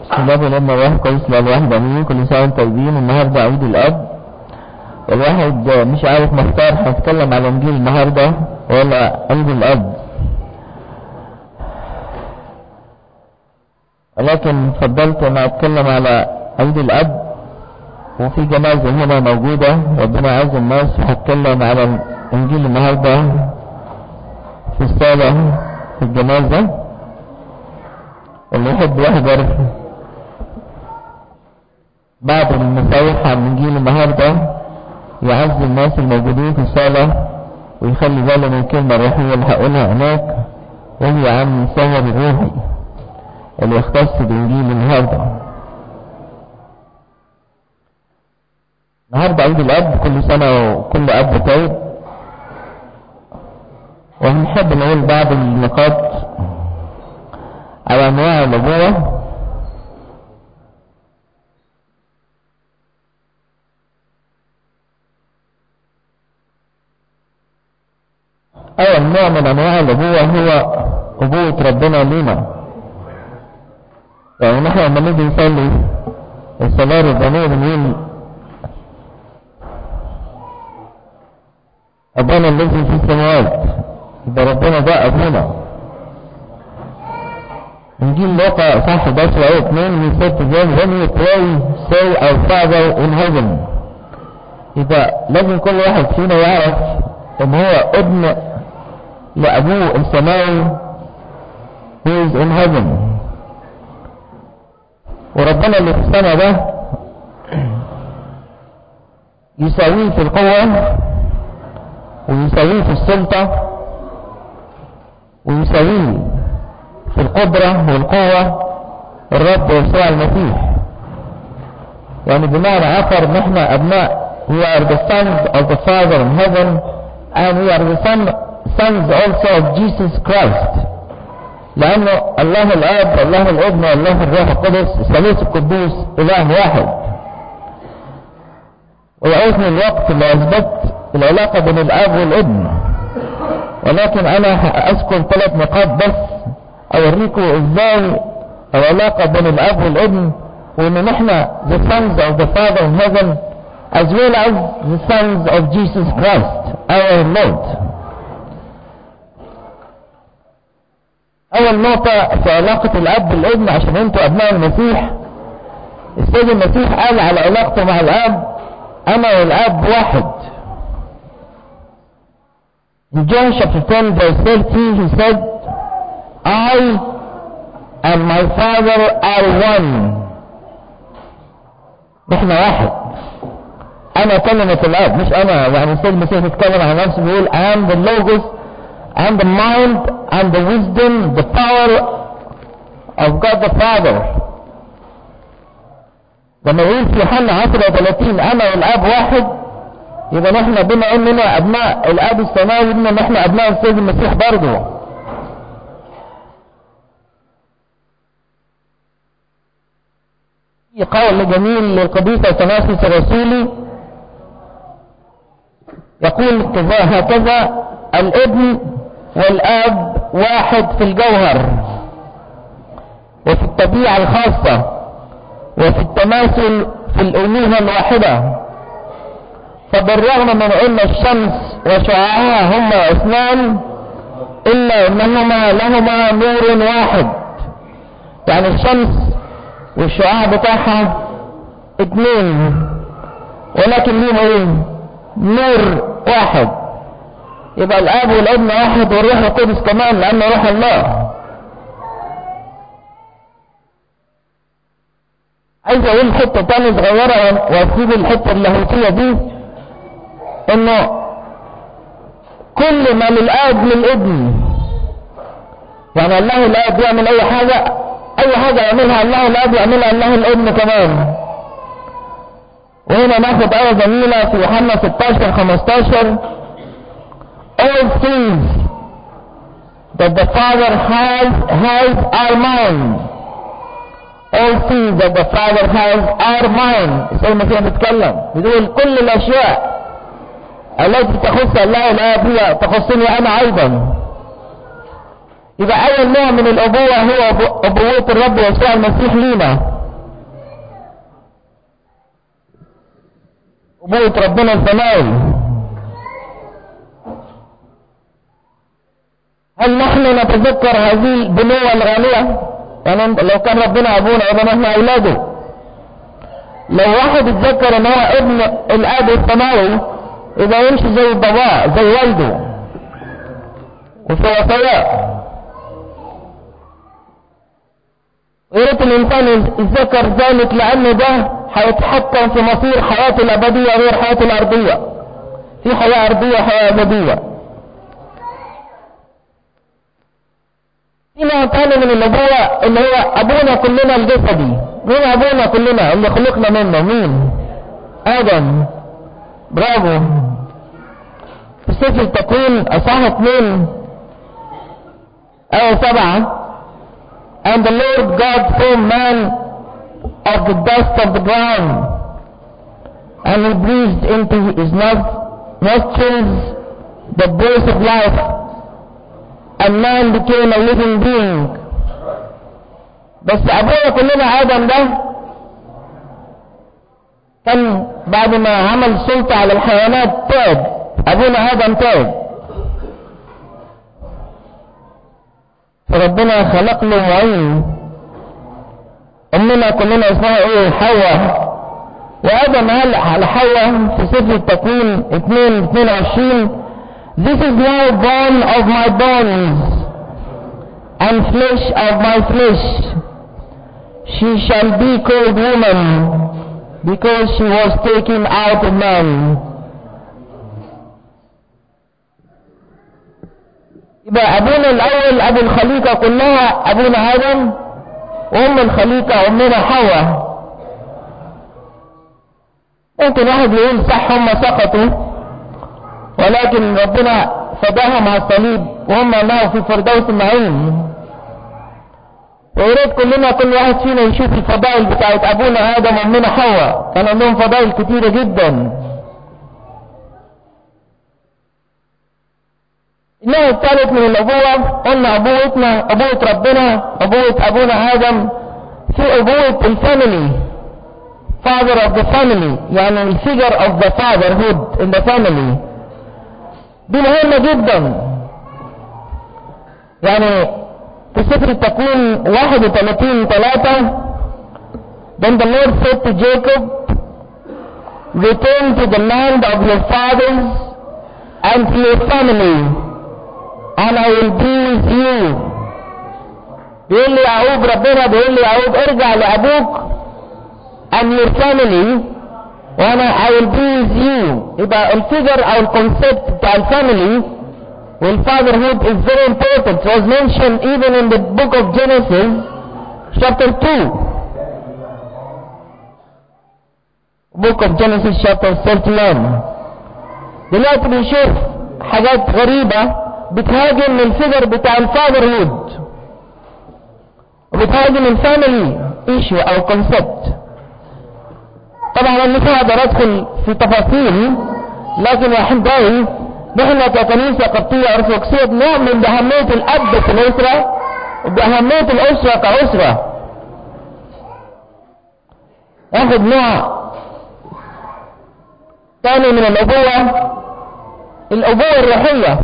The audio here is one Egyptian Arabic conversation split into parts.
بسم الله والأم والروح القدس لا الواحد أمين كل سنة وانتم طيبين النهاردة عيد الأب الواحد مش عارف مختار هنتكلم على إنجيل النهاردة ولا عيد الأب ولكن فضلت أن أتكلم على عيد الأب وفي جنازة هنا موجودة ربنا عز الناس هتكلم على إنجيل النهاردة في الصالة في الجنازة اللي يحب يحضر بعض المساوح عن إنجيل النهاردة يعز الناس الموجودين في الصالة ويخلي باله من الكلمة الروحية اللي هقولها هناك وهي عن السهر الروحي اللي يختص بإنجيل النهاردة النهاردة عيد الأب كل سنة وكل أب طيب وهنحب نقول بعض النقاط على أنواع الأبوة أول نوع من أنواع الأبوة هو أبوة ربنا لينا يعني نحن لما نيجي نصلي الصلاة الربانية بنقول أبانا الذي في السماوات يبقى ربنا ده أبونا إنجيل لوقا صح 11 آية 2 we said to them when you pray say our Father in heaven يبقى لازم كل واحد فينا يعرف إن هو ابن لأبوه السماوي who is in heaven وربنا اللي في السماء ده يساويه في القوة ويساويه في السلطة ويساويه في القدرة والقوة الرب يسوع المسيح يعني بمعنى آخر نحن أبناء we are the sons of the Father in heaven and we are the son, sons also of Jesus Christ لأنه الله الآب الله الابن والله الروح القدس الثالوث القدوس إله واحد ويعوزني الوقت اللي أثبت العلاقة بين الآب والابن ولكن أنا أذكر ثلاث نقاط بس أوريكم إزاي العلاقة بين الآب والابن وإن نحن the sons of the Father in heaven as well as the sons of Jesus Christ our Lord أول نقطة في علاقة الأب بالابن عشان أنتوا أبناء المسيح السيد المسيح قال على علاقته مع الأب أنا والأب واحد In John chapter 10 verse 13 he said I and my father are one نحن واحد أنا كلمة الأب مش أنا يعني السيد المسيح بيتكلم عن نفسه بيقول I am the logos and the mind and the wisdom the power of God the Father لما يقول في يوحنا 10 30 أنا والأب واحد يبقى نحن بما اننا ابناء الاب السماوي بما نحن ابناء السيد المسيح برضه في قول جميل للقديس اثناسيوس الرسولي يقول كذا هكذا الابن والاب واحد في الجوهر وفي الطبيعة الخاصة وفي التماثل في الألوهة الواحدة فبالرغم من ان الشمس وشعاعها هما اثنان الا انهما لهما نور واحد يعني الشمس والشعاع بتاعها اتنين ولكن ليهم ايه نور واحد يبقى الاب والابن واحد والروح القدس كمان لانه روح الله عايز اقول حته تانية صغيره واسيب الحته اللاهوتيه دي انه كل ما للاب للابن يعني الله الاب يعمل اي حاجة اي حاجة يعملها الله الاب يعملها الله الابن كمان وهنا ناخد آية جميلة في يوحنا 16 15 all things that the Father has has are mine all things that the Father has are mine زي ما فيها بتكلم بيقول كل الاشياء التي تخص الله الآب هي تخصني أنا أيضا يبقى أول نوع من الأبوة هو أبوة الرب يسوع المسيح لينا أبوة ربنا السماوي هل نحن نتذكر هذه البنوة الغالية يعني لو كان ربنا أبونا يبقى نحن أولاده لو واحد اتذكر ان هو ابن الاب السماوي يبقى يمشي زي باباه زي والده وسوا سواء وياريت الانسان يتذكر ذلك لانه ده هيتحكم في مصير حياته الابدية غير حياته الارضية في حياة ارضية وحياة ابدية في نوع تاني من الابوة اللي هو ابونا كلنا الجسدي مين ابونا كلنا اللي خلقنا منه مين ادم برافو في سفر التكوين اصحاح اتنين ايه سبعة and the Lord God formed man of the dust of the ground and he breathed into his nostrils the breath of life and man became a living being بس ابونا كلنا ادم ده كان بعد ما عمل سلطة على الحيوانات تاب ابونا ادم تاب فربنا خلق له معين امنا كلنا اسمها ايه حواء وادم قال على حواء في سفر التكوين 2 22 This is now bone of my bones and flesh of my flesh she shall be called woman because she was taken out of man. يبقى أبونا الأول أبو الخليقة كلها أبونا آدم وأم الخليقة أمنا حواء ممكن واحد يقول صح هم سقطوا ولكن ربنا فداهم على الصليب وهم معه في فردوس النعيم ويريد كلنا كل واحد فينا يشوف الفضائل بتاعت ابونا ادم وامنا حواء كان عندهم فضائل كتيرة جدا النوع الثالث من الابوة قلنا ابوتنا ابوة ربنا ابوة ابونا ادم في ابوة الفاميلي father of the family يعني الفيجر of the fatherhood in the family دي مهمة جدا يعني في سفر التكوين 31 3 Then the Lord said to Jacob, Return to the land of your fathers and to your family, and I will be with you. بيقول لي يعقوب ربنا بيقول لي يعقوب ارجع لأبوك and your family وانا I will be with you يبقى الفيجر او الكونسيبت بتاع الفاميلي والfatherhood is very important. It was mentioned even in the book of Genesis, chapter 2. Book of Genesis chapter 31. دلوقتي بنشوف حاجات غريبة بتهاجم الفيجر بتاع الفاذرهود وبتهاجم الفاميلي ايشو او كونسبت طبعا انا مش هقدر ادخل في تفاصيل لكن يا احبائي نحن ككنيسة قبطية أرثوذكسية بنؤمن بأهمية الأب في الأسرة وبأهمية الأسرة كأسرة. ناخد نوع ثاني من الأبوة الأبوة الروحية.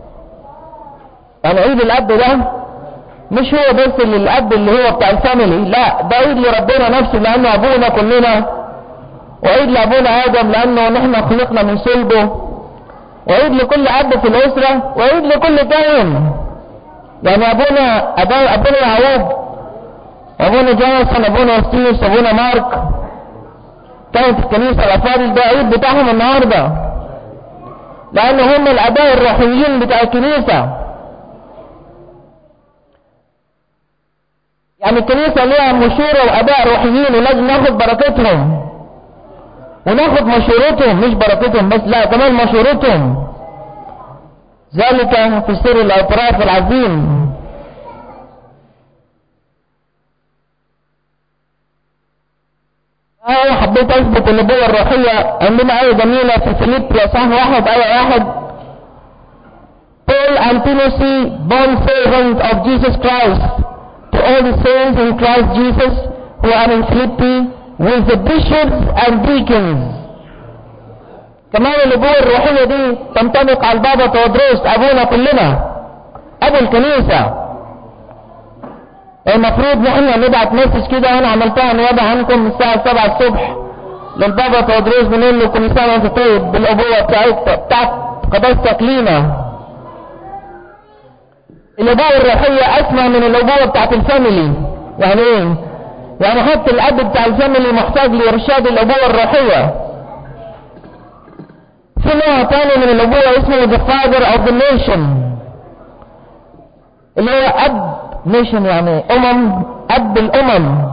يعني عيد الأب ده مش هو بس للأب اللي هو بتاع الفاميلي، لا ده عيد لربنا نفسه لأنه أبونا كلنا وعيد لأبونا آدم لأنه نحن خلقنا من صلبه وعيد لكل أب في الأسرة وعيد لكل كائن يعني أبونا أبا أبونا يعقوب أبونا جونسون أبونا ستيوس أبونا مارك كانت الكنيسة الأفاضل ده عيد بتاعهم النهاردة لأن هم الآباء الروحيين بتاع الكنيسة يعني الكنيسة ليها مشورة وآباء روحيين ولازم ناخد بركتهم وناخد مشورتهم مش بركتهم بس لا كمان مشورتهم ذلك في سر الاعتراف العظيم آية حبيت اثبت النبوة الروحية عندنا آية جميلة في فيليب صح واحد آية واحد Paul and Timothy, bond servants of Jesus Christ, to all the saints in Christ Jesus who are in Philippi, with the bishops and deacons. كمان الابوة الروحية دي تنطبق على البابا تودروس ابونا كلنا ابو الكنيسة المفروض نحن نبعت مسج كده وانا عملتها نيابة عنكم الساعة 7 الصبح للبابا تودروس بنقول له كل سنة وانت طيب بالابوة بتاعت بتاعت قداستك لينا الابوة الروحية اسمى من الابوة بتاعت الفاميلي يعني ايه يعني حتى الاب بتاع الفاميلي محتاج لارشاد الابوة الروحية في نوع تاني من الابوة اسمه the father of the nation اللي هو اب نيشن يعني امم اب الامم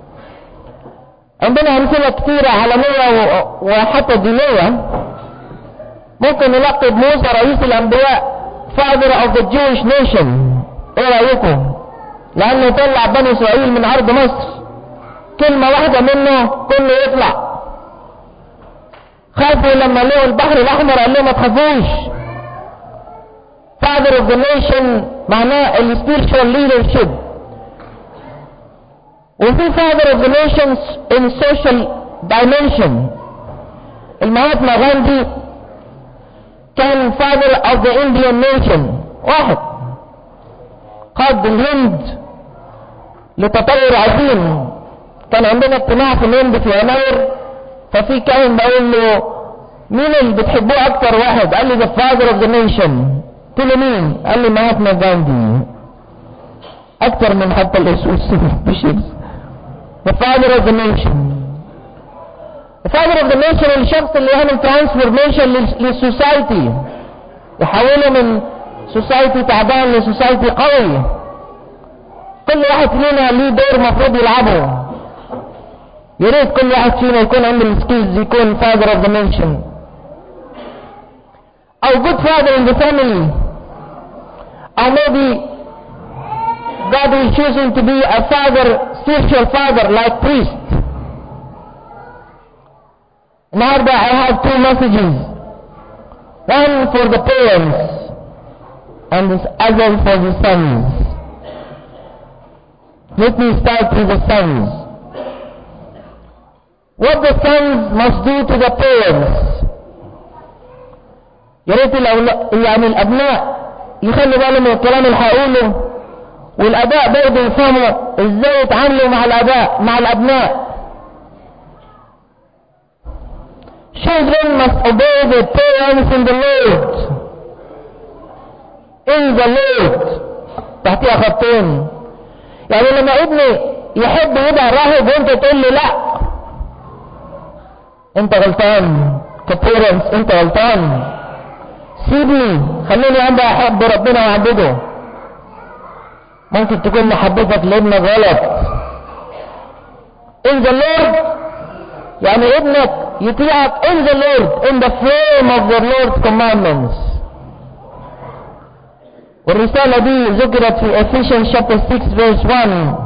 عندنا امثله كثيره عالميه وحتى دينيه ممكن نلقب موسى رئيس الانبياء father of the Jewish nation ايه رايكم لانه طلع بني اسرائيل من ارض مصر كلمه واحده منه كله يطلع خافوا لما لقوا البحر الاحمر قال لهم ما تخافوش father of the nation معناه ال spiritual leadership وفي father of the nations in social dimension المهاتما غاندي كان father of the Indian nation واحد قاد الهند لتطور عظيم كان عندنا اجتماع في الهند في يناير ففي كان بقول له مين اللي بتحبوه اكتر واحد قال لي the father of the nation قلت له مين قال لي مهاتما غاندي اكتر من حتى الاسود بشيء the father of the nation the father of the nation الشخص اللي يعمل ترانسفورميشن للسوسايتي يحوله من سوسايتي تعبان لسوسايتي قوي كل واحد فينا ليه دور مفروض يلعبه يا ريت كل واحد فينا يكون عنده السكيلز يكون father of the nation او good father in the family or maybe God is choosing to be a father, spiritual father like priest. النهارده I have two messages. One for the parents and the other for the sons. Let me start with the sons. What the sons must do to the parents. يا ريت يعني الابناء يخلوا بالهم من الكلام اللي هقوله والاباء برضه يفهموا ازاي يتعاملوا مع الاباء مع الابناء children must obey their parents in the Lord in the Lord تحتيها خطين يعني لما ابني يحب يبقى راهب وانت تقول له لا انت غلطان كبيرنس انت غلطان سيبني خليني عندي احب ربنا واعبده ممكن تكون محبتك لابنك غلط in the Lord يعني ابنك يطيعك in the Lord in the frame of the Lord's commandments والرسالة دي ذكرت في Ephesians chapter 6 verse 1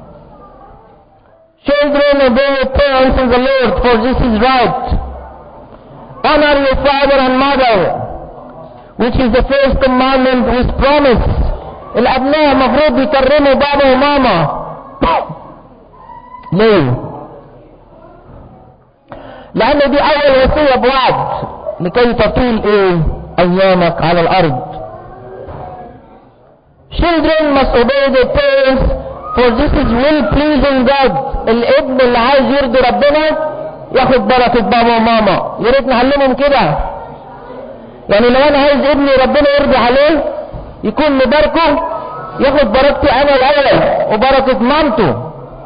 Children obey your parents in the Lord for this is right Honor your father and mother which is the first commandment with promise الابناء المفروض يكرموا بابا وماما ليه لان دي اول وصية بوعد لكي تطول ايه ايامك على الارض children must obey their parents for this is will pleasing God الابن اللي عايز يرضي ربنا ياخد بركة بابا وماما يا ريت نعلمهم كده يعني لو انا عايز ابني ربنا يرضي عليه يكون مباركه ياخد بركتي انا الاول وبركة مامته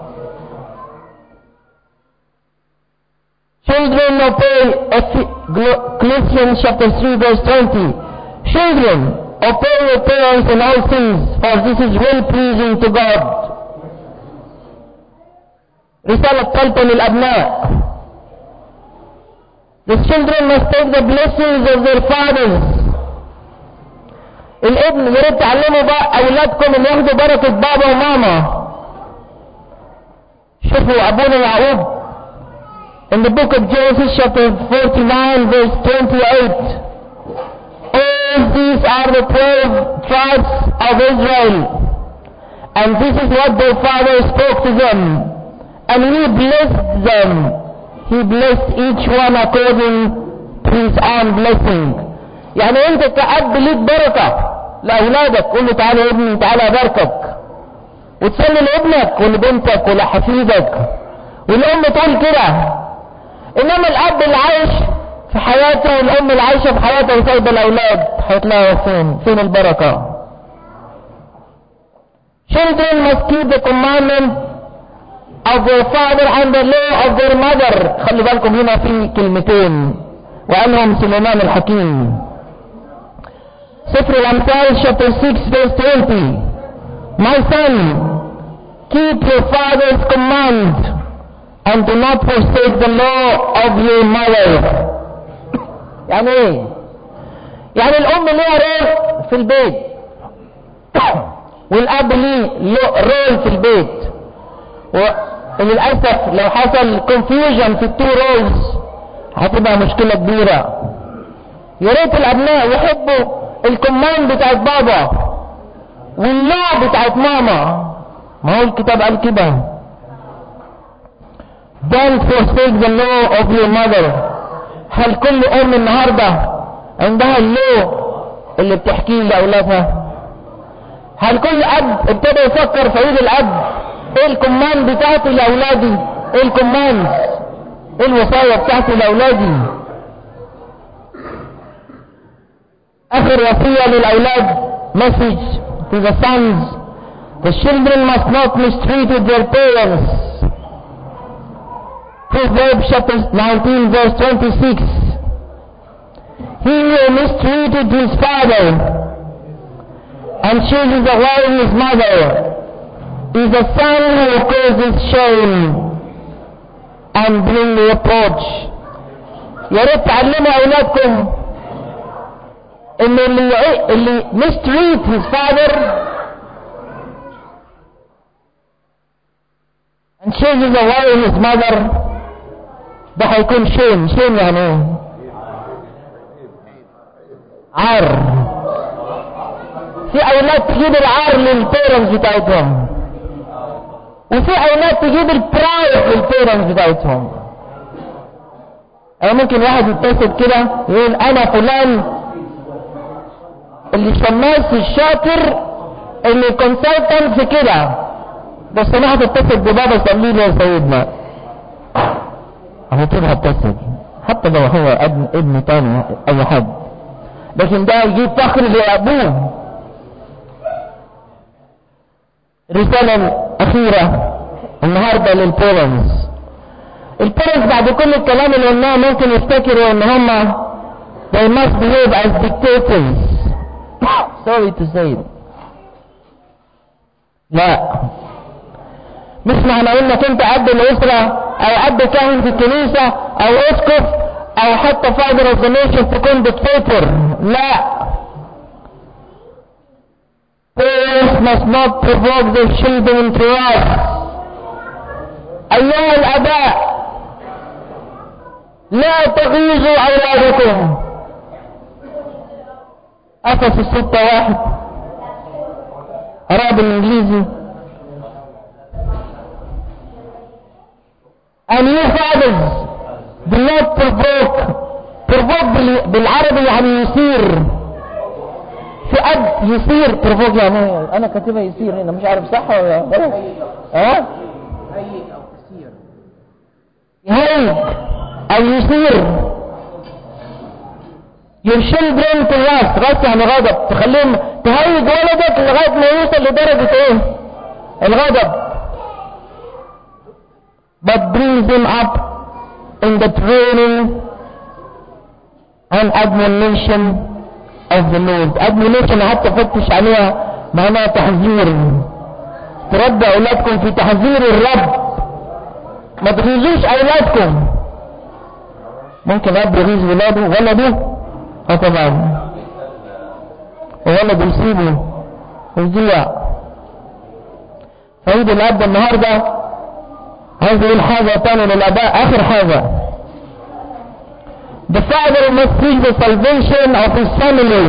Children obey Colossians chapter 3 verse 20. Children, obey your parents in all things, for this is well pleasing to God. رسالة ثالثة للأبناء. The children must take the blessings of their fathers. الابن يا ريت تعلموا بقى اولادكم ان ياخدوا بركة بابا وماما. شوفوا ابونا يعقوب in the book of Genesis chapter 49 verse 28 all these are the 12 tribes of Israel and this is what their father spoke to them and he blessed them he blessed each one according peace and blessing يعني انت كأب ليك بركة لأولادك قول له تعالى يا ابني تعالى أباركك وتصلي لابنك ولبنتك ولحفيدك والأم تقول كده إنما الأب اللي عايش في حياته والأم اللي عايشة في حياتها وسايبة الأولاد هيطلعوا فين؟ فين البركة؟ Children must keep the commandment of their father and the law of their mother خلي بالكم هنا في كلمتين وقالهم سليمان الحكيم سفر الأمثال chapter 6 verse 20 My son keep your father's command and do not forsake the law of your mother يعني ايه يعني الام ليها رول في البيت والاب ليه رول في البيت وللاسف لو حصل confusion في التو رولز هتبقى مشكلة كبيرة يا ريت الابناء يحبوا الكمان بتاعت بابا والله بتاعت ماما ما هو الكتاب قال كده don't forsake the law of your mother هل كل ام النهاردة عندها اللو اللي بتحكيه لأولادها هل كل اب ابتدى يفكر في عيد الاب ايه الكمان بتاعتي لأولادي ايه الكمان ايه الوصايا بتاعتي لأولادي اخر وصية للأولاد message to the sons the children must not mistreat their parents Proverbs chapter 19 verse 26 He who mistreated his father and chooses away his mother is a son who causes shame and bring reproach. يا ريت تعلموا اولادكم ان اللي اللي mistreat his father and chooses away his mother ده هيكون شيم شيم يعني ايه عار في اولاد تجيب العار للبيرنتس بتاعتهم وفي اولاد تجيب البرايد للبيرنتس بتاعتهم او ممكن واحد يتصل كده يقول انا فلان اللي شماس الشاطر اللي كونسلتنت في كده بس انا هتتصل ببابا صلي لي يا سيدنا اهو كده هتصل حتى لو هو ابن ابن تاني اي حد لكن ده يجيب فخر لابوه الرسالة الأخيرة النهاردة للبيرنتس البيرنتس بعد كل الكلام اللي قلناه ممكن يفتكروا ان هم they must behave as dictators sorry to say it لا مش معنى انك انت اب الاسرة او اب كاهن في الكنيسة او اسقف او حتى father of the nation تكون dictator لا Parents must not provoke their children to wrath. أيها الآباء لا تغيظوا أولادكم أفس الستة واحد أراد الإنجليزي And you fathers do not provoke provoke بالعربي يعني يثير في اب يصير بروفوك يعني انا كاتبها يصير هنا مش عارف صح ولا غلط ها هيئ او تسير يهيج او يصير your children to rest rest يعني غضب تخليهم تهيج ولدك لغاية ما يوصل لدرجة ايه الغضب but brings him up in the training and admonition of the Lord admonition حتى فتش عليها معناها تحذير تربى اولادكم في تحذير الرب ما تغيظوش اولادكم ممكن اب يغيظ ولاده ولده اه طبعا وولده يسيبه ويضيع فايد الاب النهارده عايز يقول حاجه تاني للاباء اخر حاجه The father must seek the salvation of his family.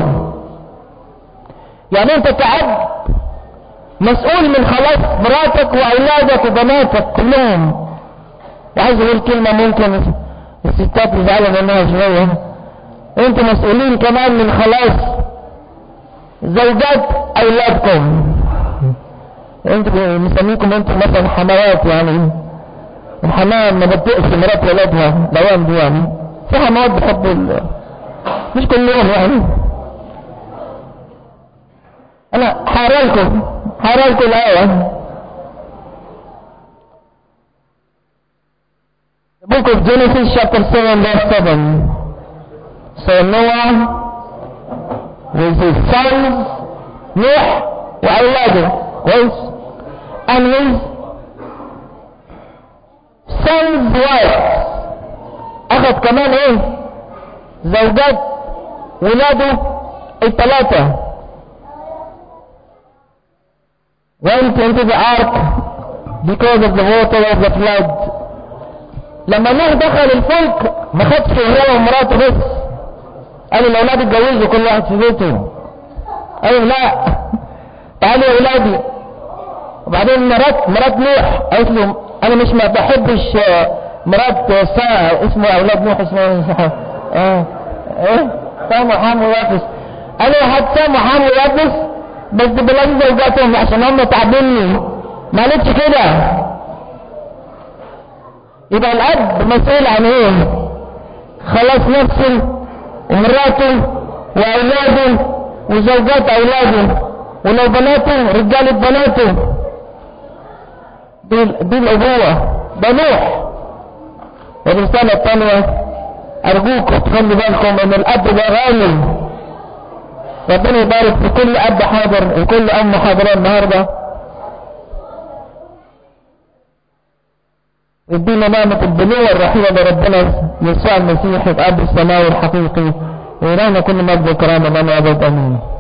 يعني انت كأب مسؤول من خلاص مراتك واولادك وبناتك كلهم وعايز اقول كلمة ممكن الستات يزعلوا منها شوية انتوا مسؤولين كمان من خلاص زوجات اولادكم انتوا مسميكم انتوا مثلا حموات يعني الحمام ما بتقفش مرات ولادها دوام دي يعني في حموات بتحب ال... مش كلهم يعني انا حارلكم حارلكم الايه The book of Genesis chapter 7 verse 7 So Noah with his sons نوح وأولاده كويس and his sons wives أخذ كمان إيه زوجات ولاده الثلاثة went into the ark because of the water of the flood لما نوح دخل الفلك ما خدش هو ومراته بس قال الاولاد اتجوزوا كل واحد في بيته قالوا لا تعالوا يا اولادي وبعدين مرات مرات نوح قالت له انا مش ما بحبش مرات ساعة اسمه اولاد نوح اسمه اه ايه سام وحام ويافس قالوا هات سام وحام ويافس بس بلاش زوجاتهم عشان هم تعبني ما قالتش كده يبقى الاب مسؤول عن ايه خلاص نفسه ومراته واولاده وزوجات اولاده ولو بناته رجاله بناته دي, دي الابوه ده نوح الرساله الثانيه ارجوكم تخلي بالكم ان الاب ده غالي ربنا يبارك في كل اب حاضر وكل ام حاضره النهارده يدينا نعمة البنوة الرحيمة لربنا يسوع المسيح الأب السماوي الحقيقي ويرانا كل مجد وكرامة من أبد أمين